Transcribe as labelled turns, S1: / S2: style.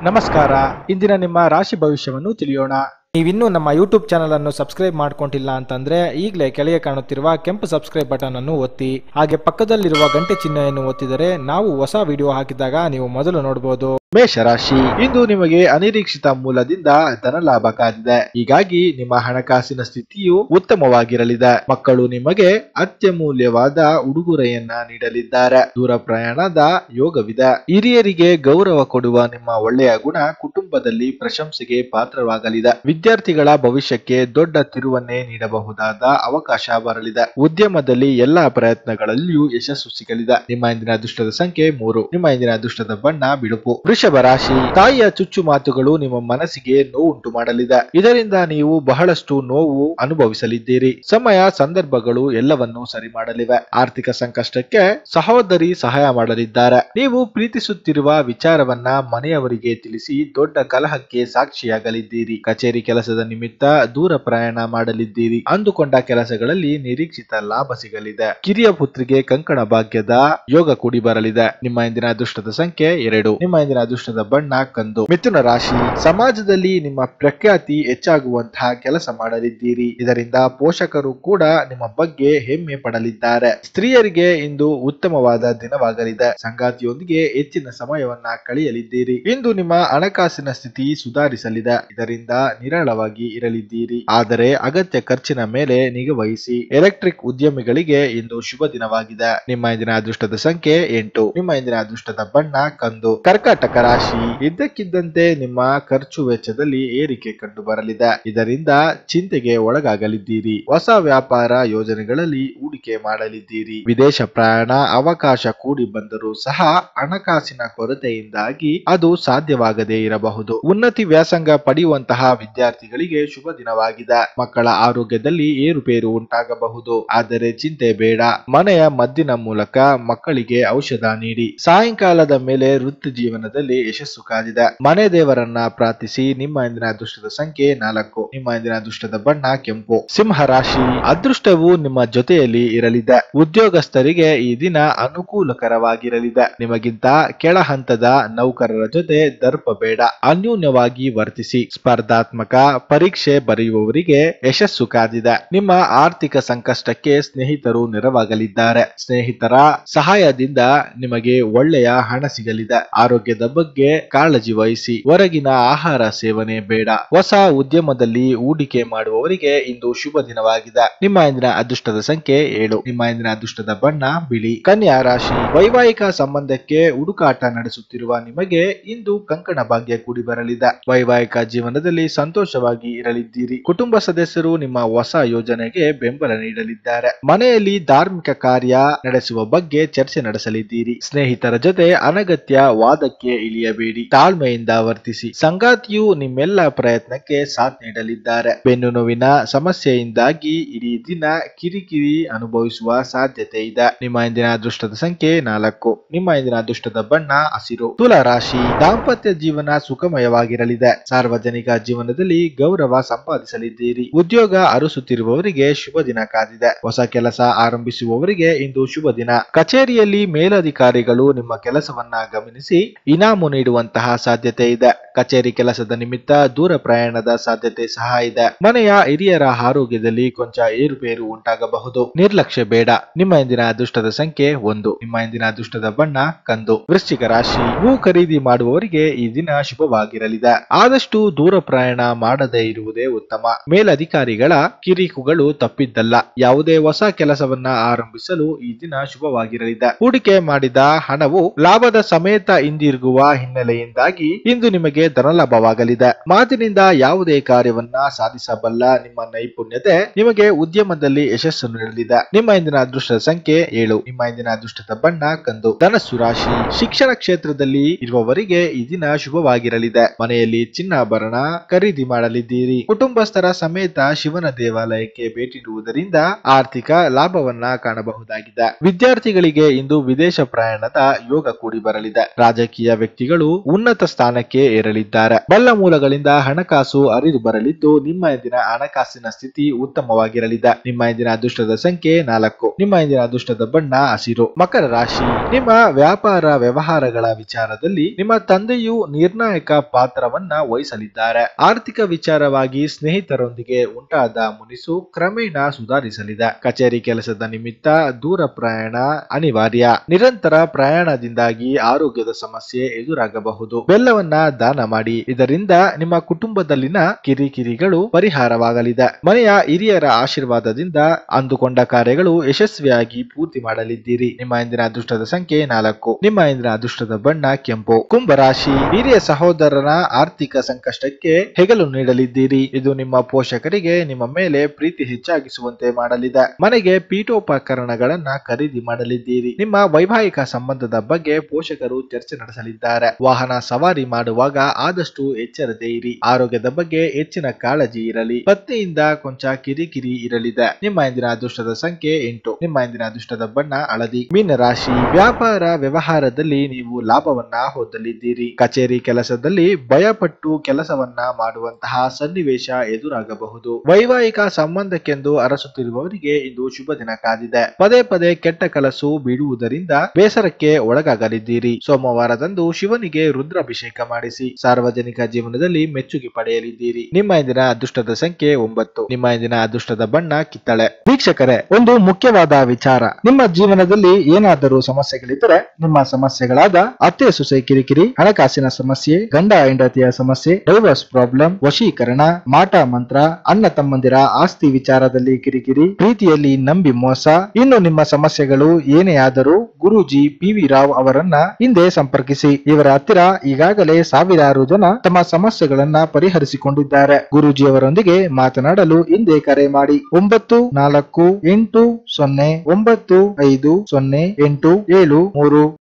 S1: ನಮಸ್ಕಾರ ಇಂದಿನ ನಿಮ್ಮ ರಾಶಿ ಭವಿಷ್ಯವನ್ನು ತಿಳಿಯೋಣ ನೀವಿನ್ನೂ ನಮ್ಮ ಯೂಟ್ಯೂಬ್ ಚಾನಲ್ ಅನ್ನು ಸಬ್ಸ್ಕ್ರೈಬ್ ಮಾಡ್ಕೊಂಡಿಲ್ಲ ಅಂತಂದ್ರೆ ಈಗಲೇ ಕೆಳಗೆ ಕಾಣುತ್ತಿರುವ ಕೆಂಪು ಸಬ್ಸ್ಕ್ರೈಬ್ ಬಟನ್ ಅನ್ನು ಒತ್ತಿ ಹಾಗೆ ಪಕ್ಕದಲ್ಲಿರುವ ಗಂಟೆ ಚಿಹ್ನೆಯನ್ನು ಒತ್ತಿದರೆ ನಾವು ಹೊಸ ವಿಡಿಯೋ ಹಾಕಿದಾಗ ನೀವು ಮೊದಲು ನೋಡಬಹುದು ಮೇಷರಾಶಿ ಇಂದು ನಿಮಗೆ ಅನಿರೀಕ್ಷಿತ ಮೂಲದಿಂದ ಧನ ಲಾಭ ಕಾದಿದೆ ಹೀಗಾಗಿ ನಿಮ್ಮ ಹಣಕಾಸಿನ ಸ್ಥಿತಿಯು ಉತ್ತಮವಾಗಿರಲಿದೆ ಮಕ್ಕಳು ನಿಮಗೆ ಅತ್ಯಮೂಲ್ಯವಾದ ಉಡುಗೊರೆಯನ್ನ ನೀಡಲಿದ್ದಾರೆ ದೂರ ಪ್ರಯಾಣದ ಯೋಗವಿದೆ ಹಿರಿಯರಿಗೆ ಗೌರವ ಕೊಡುವ ನಿಮ್ಮ ಒಳ್ಳೆಯ ಗುಣ ಕುಟುಂಬದಲ್ಲಿ ಪ್ರಶಂಸೆಗೆ ಪಾತ್ರವಾಗಲಿದೆ ವಿದ್ಯಾರ್ಥಿಗಳ ಭವಿಷ್ಯಕ್ಕೆ ದೊಡ್ಡ ತಿರುವನ್ನೇ ನೀಡಬಹುದಾದ ಅವಕಾಶ ಬರಲಿದೆ ಉದ್ಯಮದಲ್ಲಿ ಎಲ್ಲಾ ಪ್ರಯತ್ನಗಳಲ್ಲಿಯೂ ಯಶಸ್ಸು ಸಿಗಲಿದೆ ನಿಮ್ಮ ಇಂದಿನ ಅದೃಷ್ಟದ ಸಂಖ್ಯೆ ಮೂರು ನಿಮ್ಮ ಇಂದಿನ ಅದೃಷ್ಟದ ಬಣ್ಣ ಬಿಳುಪು ವೃಷಭ ರಾಶಿ ತಾಯಿಯ ಚುಚ್ಚು ಮಾತುಗಳು ನಿಮ್ಮ ಮನಸ್ಸಿಗೆ ನೋವುಂಟು ಮಾಡಲಿದೆ ಇದರಿಂದ ನೀವು ಬಹಳಷ್ಟು ನೋವು ಅನುಭವಿಸಲಿದ್ದೀರಿ ಸಮಯ ಸಂದರ್ಭಗಳು ಎಲ್ಲವನ್ನೂ ಸರಿ ಮಾಡಲಿವೆ ಆರ್ಥಿಕ ಸಂಕಷ್ಟಕ್ಕೆ ಸಹೋದರಿ ಸಹಾಯ ಮಾಡಲಿದ್ದಾರೆ ನೀವು ಪ್ರೀತಿಸುತ್ತಿರುವ ವಿಚಾರವನ್ನ ಮನೆಯವರಿಗೆ ತಿಳಿಸಿ ದೊಡ್ಡ ಕಲಹಕ್ಕೆ ಸಾಕ್ಷಿಯಾಗಲಿದ್ದೀರಿ ಕಚೇರಿ ಕೆಲಸದ ನಿಮಿತ್ತ ದೂರ ಪ್ರಯಾಣ ಮಾಡಲಿದ್ದೀರಿ ಅಂದುಕೊಂಡ ಕೆಲಸಗಳಲ್ಲಿ ನಿರೀಕ್ಷಿತ ಲಾಭ ಸಿಗಲಿದೆ ಕಿರಿಯ ಪುತ್ರಿಗೆ ಕಂಕಣ ಭಾಗ್ಯದ ಯೋಗ ಕೂಡಿ ಬರಲಿದೆ ನಿಮ್ಮ ಇಂದಿನ ಅದೃಷ್ಟದ ಸಂಖ್ಯೆ ಎರಡು ನಿಮ್ಮ ಇಂದಿನ ಅದೃಷ್ಟದ ಬಣ್ಣ ಕಂದು ಮಿಥುನ ರಾಶಿ ಸಮಾಜದಲ್ಲಿ ನಿಮ್ಮ ಪ್ರಖ್ಯಾತಿ ಹೆಚ್ಚಾಗುವಂತಹ ಕೆಲಸ ಮಾಡಲಿದ್ದೀರಿ ಇದರಿಂದ ಪೋಷಕರು ಕೂಡ ನಿಮ್ಮ ಬಗ್ಗೆ ಹೆಮ್ಮೆ ಪಡಲಿದ್ದಾರೆ ಸ್ತ್ರೀಯರಿಗೆ ಇಂದು ಉತ್ತಮವಾದ ದಿನವಾಗಲಿದೆ ಸಂಗಾತಿಯೊಂದಿಗೆ ಹೆಚ್ಚಿನ ಸಮಯವನ್ನ ಕಳೆಯಲಿದ್ದೀರಿ ಇಂದು ನಿಮ್ಮ ಹಣಕಾಸಿನ ಸ್ಥಿತಿ ಸುಧಾರಿಸಲಿದೆ ಇದರಿಂದ ನಿರಾಳವಾಗಿ ಇರಲಿದ್ದೀರಿ ಆದರೆ ಅಗತ್ಯ ಖರ್ಚಿನ ಮೇಲೆ ನಿಗಾ ವಹಿಸಿ ಎಲೆಕ್ಟ್ರಿಕ್ ಉದ್ಯಮಿಗಳಿಗೆ ಇಂದು ಶುಭ ದಿನವಾಗಿದೆ ನಿಮ್ಮ ಇಂದಿನ ಅದೃಷ್ಟದ ಸಂಖ್ಯೆ ಎಂಟು ನಿಮ್ಮ ಇಂದಿನ ಅದೃಷ್ಟದ ಬಣ್ಣ ಕಂದು ಕರ್ಕಾಟಕ ರಾಶಿ ಇದ್ದಕ್ಕಿದ್ದಂತೆ ನಿಮ್ಮ ಖರ್ಚು ವೆಚ್ಚದಲ್ಲಿ ಏರಿಕೆ ಕಂಡು ಬರಲಿದೆ ಇದರಿಂದ ಚಿಂತೆಗೆ ಒಳಗಾಗಲಿದ್ದೀರಿ ಹೊಸ ವ್ಯಾಪಾರ ಯೋಜನೆಗಳಲ್ಲಿ ಹೂಡಿಕೆ ಮಾಡಲಿದ್ದೀರಿ ವಿದೇಶ ಪ್ರಯಾಣ ಅವಕಾಶ ಕೂಡಿ ಬಂದರೂ ಸಹ ಹಣಕಾಸಿನ ಕೊರತೆಯಿಂದಾಗಿ ಅದು ಸಾಧ್ಯವಾಗದೇ ಇರಬಹುದು ಉನ್ನತಿ ವ್ಯಾಸಂಗ ಪಡೆಯುವಂತಹ ವಿದ್ಯಾರ್ಥಿಗಳಿಗೆ ಶುಭ ದಿನವಾಗಿದೆ ಮಕ್ಕಳ ಆರೋಗ್ಯದಲ್ಲಿ ಏರುಪೇರು ಉಂಟಾಗಬಹುದು ಆದರೆ ಚಿಂತೆ ಬೇಡ ಮನೆಯ ಮದ್ದಿನ ಮೂಲಕ ಮಕ್ಕಳಿಗೆ ಔಷಧ ನೀಡಿ ಸಾಯಂಕಾಲದ ಮೇಲೆ ವೃತ್ತಿ ಜೀವನದಲ್ಲಿ ಯಶಸ್ಸು ಕಾದಿದೆ ಮನೆ ದೇವರನ್ನ ಪ್ರಾರ್ಥಿಸಿ ನಿಮ್ಮ ಇಂದಿನ ಅದೃಷ್ಟದ ಸಂಖ್ಯೆ ನಾಲ್ಕು ನಿಮ್ಮ ಇಂದಿನ ಅದೃಷ್ಟದ ಬಣ್ಣ ಕೆಂಪು ಸಿಂಹ ರಾಶಿ ಅದೃಷ್ಟವು ನಿಮ್ಮ ಜೊತೆಯಲ್ಲಿ ಇರಲಿದೆ ಉದ್ಯೋಗಸ್ಥರಿಗೆ ಈ ದಿನ ಅನುಕೂಲಕರವಾಗಿರಲಿದೆ ನಿಮಗಿಂತ ಕೆಳ ಹಂತದ ನೌಕರರ ಜೊತೆ ದರ್ಪ ಬೇಡ ಅನ್ಯೂನ್ಯವಾಗಿ ವರ್ತಿಸಿ ಸ್ಪರ್ಧಾತ್ಮಕ ಪರೀಕ್ಷೆ ಬರೆಯುವವರಿಗೆ ಯಶಸ್ಸು ಕಾದಿದೆ ನಿಮ್ಮ ಆರ್ಥಿಕ ಸಂಕಷ್ಟಕ್ಕೆ ಸ್ನೇಹಿತರು ನೆರವಾಗಲಿದ್ದಾರೆ ಸ್ನೇಹಿತರ ಸಹಾಯದಿಂದ ನಿಮಗೆ ಒಳ್ಳೆಯ ಹಣ ಸಿಗಲಿದೆ ಆರೋಗ್ಯದ ಬಗ್ಗೆ ಕಾಳಜಿ ವಹಿಸಿ ಹೊರಗಿನ ಆಹಾರ ಸೇವನೆ ಬೇಡ ಹೊಸ ಉದ್ಯಮದಲ್ಲಿ ಹೂಡಿಕೆ ಮಾಡುವವರಿಗೆ ಇಂದು ಶುಭ ದಿನವಾಗಿದೆ ನಿಮ್ಮ ಇಂದಿನ ಅದೃಷ್ಟದ ಸಂಖ್ಯೆ ಏಳು ನಿಮ್ಮ ಇಂದಿನ ಅದೃಷ್ಟದ ಬಣ್ಣ ಬಿಳಿ ಕನ್ಯಾ ರಾಶಿ ವೈವಾಹಿಕ ಸಂಬಂಧಕ್ಕೆ ಹುಡುಕಾಟ ನಡೆಸುತ್ತಿರುವ ನಿಮಗೆ ಇಂದು ಕಂಕಣ ಭಾಗ್ಯ ಕೂಡಿ ಬರಲಿದೆ ವೈವಾಹಿಕ ಜೀವನದಲ್ಲಿ ಸಂತೋಷವಾಗಿ ಇರಲಿದ್ದೀರಿ ಕುಟುಂಬ ಸದಸ್ಯರು ನಿಮ್ಮ ಹೊಸ ಯೋಜನೆಗೆ ಬೆಂಬಲ ನೀಡಲಿದ್ದಾರೆ ಮನೆಯಲ್ಲಿ ಧಾರ್ಮಿಕ ಕಾರ್ಯ ನಡೆಸುವ ಬಗ್ಗೆ ಚರ್ಚೆ ನಡೆಸಲಿದ್ದೀರಿ ಸ್ನೇಹಿತರ ಜೊತೆ ಅನಗತ್ಯ ವಾದಕ್ಕೆ ಇಳಿಯಬೇಡಿ ತಾಳ್ಮೆಯಿಂದ ವರ್ತಿಸಿ ಸಂಗಾತಿಯು ನಿಮ್ಮೆಲ್ಲ ಪ್ರಯತ್ನಕ್ಕೆ ಸಾಥ್ ನೀಡಲಿದ್ದಾರೆ ಬೆನ್ನು ನೋವಿನ ಸಮಸ್ಯೆಯಿಂದಾಗಿ ಇಡೀ ದಿನ ಕಿರಿಕಿರಿ ಅನುಭವಿಸುವ ಸಾಧ್ಯತೆ ಇದೆ ನಿಮ್ಮ ಇಂದಿನ ಅದೃಷ್ಟದ ಸಂಖ್ಯೆ ನಾಲ್ಕು ನಿಮ್ಮ ಇಂದಿನ ಅದೃಷ್ಟದ ಬಣ್ಣ ಹಸಿರು ತುಲಾ ರಾಶಿ ದಾಂಪತ್ಯ ಜೀವನ ಸುಖಮಯವಾಗಿರಲಿದೆ ಸಾರ್ವಜನಿಕ ಜೀವನದಲ್ಲಿ ಗೌರವ ಸಂಪಾದಿಸಲಿದ್ದೀರಿ ಉದ್ಯೋಗ ಅರಸುತ್ತಿರುವವರಿಗೆ ಶುಭ ದಿನ ಕಾದಿದೆ ಹೊಸ ಕೆಲಸ ಆರಂಭಿಸುವವರಿಗೆ ಇಂದು ಶುಭ ದಿನ ಕಚೇರಿಯಲ್ಲಿ ಮೇಲಧಿಕಾರಿಗಳು ನಿಮ್ಮ ಕೆಲಸವನ್ನ ಗಮನಿಸಿ ಇನಾಮು ನೀಡುವಂತಹ ಸಾಧ್ಯತೆ ಇದೆ ಕಚೇರಿ ಕೆಲಸದ ನಿಮಿತ್ತ ದೂರ ಪ್ರಯಾಣದ ಸಾಧ್ಯತೆ ಸಹ ಇದೆ ಮನೆಯ ಹಿರಿಯರ ಆರೋಗ್ಯದಲ್ಲಿ ಕೊಂಚ ಏರುಪೇರು ಉಂಟಾಗಬಹುದು ನಿರ್ಲಕ್ಷ್ಯ ಬೇಡ ನಿಮ್ಮ ಇಂದಿನ ಅದೃಷ್ಟದ ಸಂಖ್ಯೆ ಒಂದು ನಿಮ್ಮ ಇಂದಿನ ಅದೃಷ್ಟದ ಬಣ್ಣ ಕಂದು ವೃಶ್ಚಿಕ ರಾಶಿ ಭೂ ಖರೀದಿ ಮಾಡುವವರಿಗೆ ಈ ದಿನ ಶುಭವಾಗಿರಲಿದೆ ಆದಷ್ಟು ದೂರ ಪ್ರಯಾಣ ಮಾಡದೇ ಇರುವುದೇ ಉತ್ತಮ ಮೇಲಧಿಕಾರಿಗಳ ಕಿರಿಕುಗಳು ತಪ್ಪಿದ್ದಲ್ಲ ಯಾವುದೇ ಹೊಸ ಕೆಲಸವನ್ನ ಆರಂಭಿಸಲು ಈ ದಿನ ಶುಭವಾಗಿರಲಿದೆ ಹೂಡಿಕೆ ಮಾಡಿದ ಹಣವು ಲಾಭದ ಸಮೇತ ಹಿಂದಿರುಗುವ ಹಿನ್ನೆಲೆಯಿಂದಾಗಿ ಇಂದು ನಿಮಗೆ ಧನಲಾಭವಾಗಲಿದೆ ಮಾತಿನಿಂದ ಯಾವುದೇ ಕಾರ್ಯವನ್ನ ಸಾಧಿಸಬಲ್ಲ ನಿಮ್ಮ ನೈಪುಣ್ಯತೆ ನಿಮಗೆ ಉದ್ಯಮದಲ್ಲಿ ಯಶಸ್ಸನ್ನು ನೀಡಲಿದೆ ನಿಮ್ಮ ಇಂದಿನ ಅದೃಷ್ಟದ ಸಂಖ್ಯೆ ಏಳು ನಿಮ್ಮ ಇಂದಿನ ಅದೃಷ್ಟದ ಬಣ್ಣ ಕಂದು ಧನಸ್ಸು ರಾಶಿ ಶಿಕ್ಷಣ ಕ್ಷೇತ್ರದಲ್ಲಿ ಇರುವವರಿಗೆ ಈ ದಿನ ಶುಭವಾಗಿರಲಿದೆ ಮನೆಯಲ್ಲಿ ಚಿನ್ನಾಭರಣ ಖರೀದಿ ಮಾಡಲಿದ್ದೀರಿ ಕುಟುಂಬಸ್ಥರ ಸಮೇತ ಶಿವನ ದೇವಾಲಯಕ್ಕೆ ಭೇಟಿ ನೀಡುವುದರಿಂದ ಆರ್ಥಿಕ ಲಾಭವನ್ನ ಕಾಣಬಹುದಾಗಿದೆ ವಿದ್ಯಾರ್ಥಿಗಳಿಗೆ ಇಂದು ವಿದೇಶ ಪ್ರಯಾಣದ ಯೋಗ ಕೂಡಿ ಬರಲಿದೆ ರಾಜಕೀಯ ವ್ಯಕ್ತಿ ವ್ಯಕ್ತಿಗಳು ಉನ್ನತ ಸ್ಥಾನಕ್ಕೆ ಏರಲಿದ್ದಾರೆ ಬಲ್ಲ ಮೂಲಗಳಿಂದ ಹಣಕಾಸು ಹರಿದು ಬರಲಿದ್ದು ನಿಮ್ಮ ಇಂದಿನ ಹಣಕಾಸಿನ ಸ್ಥಿತಿ ಉತ್ತಮವಾಗಿರಲಿದೆ ನಿಮ್ಮ ಇಂದಿನ ಅದೃಷ್ಟದ ಸಂಖ್ಯೆ ನಾಲ್ಕು ನಿಮ್ಮ ಇಂದಿನ ಅದೃಷ್ಟದ ಬಣ್ಣ ಹಸಿರು ಮಕರ ರಾಶಿ ನಿಮ್ಮ ವ್ಯಾಪಾರ ವ್ಯವಹಾರಗಳ ವಿಚಾರದಲ್ಲಿ ನಿಮ್ಮ ತಂದೆಯು ನಿರ್ಣಾಯಕ ಪಾತ್ರವನ್ನ ವಹಿಸಲಿದ್ದಾರೆ ಆರ್ಥಿಕ ವಿಚಾರವಾಗಿ ಸ್ನೇಹಿತರೊಂದಿಗೆ ಉಂಟಾದ ಮುನಿಸು ಕ್ರಮೇಣ ಸುಧಾರಿಸಲಿದೆ ಕಚೇರಿ ಕೆಲಸದ ನಿಮಿತ್ತ ದೂರ ಪ್ರಯಾಣ ಅನಿವಾರ್ಯ ನಿರಂತರ ಪ್ರಯಾಣದಿಂದಾಗಿ ಆರೋಗ್ಯದ ಸಮಸ್ಯೆ ಎದುರಾಗಬಹುದು ಬೆಲ್ಲವನ್ನ ದಾನ ಮಾಡಿ ಇದರಿಂದ ನಿಮ್ಮ ಕುಟುಂಬದಲ್ಲಿನ ಕಿರಿಕಿರಿಗಳು ಪರಿಹಾರವಾಗಲಿದೆ ಮನೆಯ ಹಿರಿಯರ ಆಶೀರ್ವಾದದಿಂದ ಅಂದುಕೊಂಡ ಕಾರ್ಯಗಳು ಯಶಸ್ವಿಯಾಗಿ ಪೂರ್ತಿ ಮಾಡಲಿದ್ದೀರಿ ನಿಮ್ಮ ಇಂದಿನ ಅದೃಷ್ಟದ ಸಂಖ್ಯೆ ನಾಲ್ಕು ನಿಮ್ಮ ಇಂದಿನ ಅದೃಷ್ಟದ ಬಣ್ಣ ಕೆಂಪು ಕುಂಭರಾಶಿ ಹಿರಿಯ ಸಹೋದರನ ಆರ್ಥಿಕ ಸಂಕಷ್ಟಕ್ಕೆ ಹೆಗಲು ನೀಡಲಿದ್ದೀರಿ ಇದು ನಿಮ್ಮ ಪೋಷಕರಿಗೆ ನಿಮ್ಮ ಮೇಲೆ ಪ್ರೀತಿ ಹೆಚ್ಚಾಗಿಸುವಂತೆ ಮಾಡಲಿದೆ ಮನೆಗೆ ಪೀಠೋಪಕರಣಗಳನ್ನ ಖರೀದಿ ಮಾಡಲಿದ್ದೀರಿ ನಿಮ್ಮ ವೈವಾಹಿಕ ಸಂಬಂಧದ ಬಗ್ಗೆ ಪೋಷಕರು ಚರ್ಚೆ ನಡೆಸಲಿದ್ದಾರೆ ವಾಹನ ಸವಾರಿ ಮಾಡುವಾಗ ಆದಷ್ಟು ಎಚ್ಚರತೆ ಇರಿ ಆರೋಗ್ಯದ ಬಗ್ಗೆ ಹೆಚ್ಚಿನ ಕಾಳಜಿ ಇರಲಿ ಪತ್ನಿಯಿಂದ ಕೊಂಚ ಕಿರಿಕಿರಿ ಇರಲಿದೆ ನಿಮ್ಮ ಇಂದಿನ ಅದೃಷ್ಟದ ಸಂಖ್ಯೆ ಎಂಟು ನಿಮ್ಮ ಇಂದಿನ ಅದೃಷ್ಟದ ಬಣ್ಣ ಹಳದಿ ಮೀನ ರಾಶಿ ವ್ಯಾಪಾರ ವ್ಯವಹಾರದಲ್ಲಿ ನೀವು ಲಾಭವನ್ನ ಹೊಂದಲಿದ್ದೀರಿ ಕಚೇರಿ ಕೆಲಸದಲ್ಲಿ ಭಯಪಟ್ಟು ಕೆಲಸವನ್ನ ಮಾಡುವಂತಹ ಸನ್ನಿವೇಶ ಎದುರಾಗಬಹುದು ವೈವಾಹಿಕ ಸಂಬಂಧಕ್ಕೆಂದು ಅರಸುತ್ತಿರುವವರಿಗೆ ಇದು ಶುಭ ದಿನ ಕಾದಿದೆ ಪದೇ ಪದೇ ಕೆಟ್ಟ ಕಲಸು ಬಿಡುವುದರಿಂದ ಬೇಸರಕ್ಕೆ ಒಳಗಾಗಲಿದ್ದೀರಿ ಸೋಮವಾರದಂದು ಶಿವನಿಗೆ ರುದ್ರಾಭಿಷೇಕ ಮಾಡಿಸಿ ಸಾರ್ವಜನಿಕ ಜೀವನದಲ್ಲಿ ಮೆಚ್ಚುಗೆ ಪಡೆಯಲಿದ್ದೀರಿ ನಿಮ್ಮ ಇಂದಿನ ಅದೃಷ್ಟದ ಸಂಖ್ಯೆ ಒಂಬತ್ತು ನಿಮ್ಮ ಇಂದಿನ ಅದೃಷ್ಟದ ಬಣ್ಣ ಕಿತ್ತಳೆ ವೀಕ್ಷಕರೇ ಒಂದು ಮುಖ್ಯವಾದ ವಿಚಾರ ನಿಮ್ಮ ಜೀವನದಲ್ಲಿ ಏನಾದರೂ ಸಮಸ್ಯೆಗಳಿದ್ದರೆ ನಿಮ್ಮ ಸಮಸ್ಯೆಗಳಾದ ಅತ್ತೆ ಸೊಸೆ ಕಿರಿಕಿರಿ ಹಣಕಾಸಿನ ಸಮಸ್ಯೆ ಗಂಡ ಹೆಂಡತಿಯ ಸಮಸ್ಯೆ ಡೈವರ್ಸ್ ಪ್ರಾಬ್ಲಮ್ ವಶೀಕರಣ ಮಾಟ ಮಂತ್ರ ಅಣ್ಣ ತಮ್ಮಂದಿರ ಆಸ್ತಿ ವಿಚಾರದಲ್ಲಿ ಕಿರಿಕಿರಿ ಪ್ರೀತಿಯಲ್ಲಿ ನಂಬಿ ಮೋಸ ಇನ್ನು ನಿಮ್ಮ ಸಮಸ್ಯೆಗಳು ಏನೇ ಆದರೂ ಗುರೂಜಿ ಪಿ ವಿ ರಾವ್ ಅವರನ್ನ ಹಿಂದೆ ಸಂಪರ್ಕಿಸಿ ಇವರ ಹತ್ತಿರ ಈಗಾಗಲೇ ಸಾವಿರಾರು ಜನ ತಮ್ಮ ಸಮಸ್ಯೆಗಳನ್ನ ಪರಿಹರಿಸಿಕೊಂಡಿದ್ದಾರೆ ಗುರೂಜಿ ಅವರೊಂದಿಗೆ ಮಾತನಾಡಲು ಹಿಂದೆ ಕರೆ ಮಾಡಿ ಒಂಬತ್ತು ನಾಲ್ಕು ಎಂಟು ಸೊನ್ನೆ ಒಂಬತ್ತು ಐದು ಸೊನ್ನೆ ಎಂಟು ಏಳು ಮೂರು